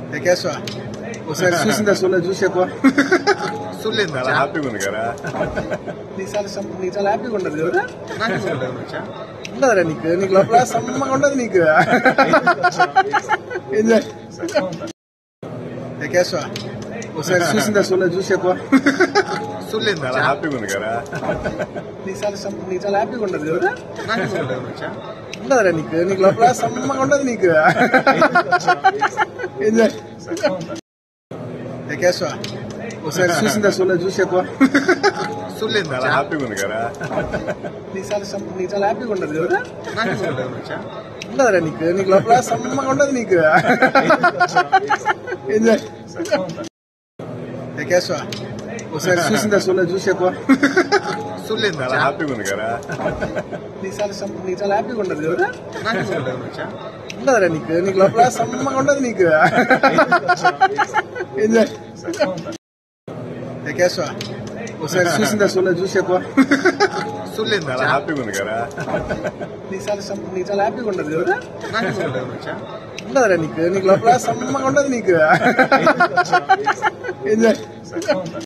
ఏ కేశవ ఒకసారి చూసిందా చూడలేదు చూసి చెప్పు చూడలేదు చాలా మచ్చా హ్యాపీగా ఉంది కదా నీకు చాలా సం- నీకు చాలా హ్యాపీగా ఉండదు కదా నాకు ఉండదు మచ్చా ఉండదురా నీకు నీకు లోపల సమ్మగా ఉండదు నీకు ఎంజాయ్ ఏ కేశవ ఒకసారి చూసిందా చూడలేదు చూసి చెప్పు చూడలేదు చాలా మచ్చా హ్యాపీగా ఉంది కదా నీకు చాలా సం- నీకు చాలా హ్యాపీగా ఉండదు కదా నాకు ఉండదు మచ్చా ఉండదురా నీకు నీకు లోపల సమ్మగా ఉండదు నీకు ఎంజాయ్ ఏ కేశవ ఒకసారి చూసిందా చూడలేదు చూసి చెప్పు చూడలేదు చాలా మచ్చా హ్యాపీగా ఉంది కదా నీకు చాలా సం- నీకు చాలా హ్యాపీగా ఉండదు కదా నాకు ఉండదు మచ్చా ఉండదురా నీకు నీకు లోపల సమ్మగా ఉండదు నీకు ఎంజాయ్ ఏ కేశవ ఒకసారి చూసిందా చూడలేదు చూసి చెప్పు చూడలేదు చాలా మచ్చా హ్యాపీగా ఉంది కదా నీకు చాలా సం- నీకు చాలా హ్యాపీగా ఉండదు కదా నాకు ఉండదు మచ్చా ఉండదురా నీకు నీకు లోపల సమ్మగా ఉండదు నీకు ఎంజాయ్ ఏ కేశవ ఒకసారి చూసిందా చూడలేదు చూసి చెప్పు చూడలేదు చాలా మచ్చా హ్యాపీగా ఉంది కదా నీకు చాలా సం- నీకు చాలా హ్యాపీగా ఉండదు కదా నాకు ఉండదు మచ్చా ఉండదురా నీకు నీకు లోపల సమ్మగా ఉండదు నీకు ఎంజాయ్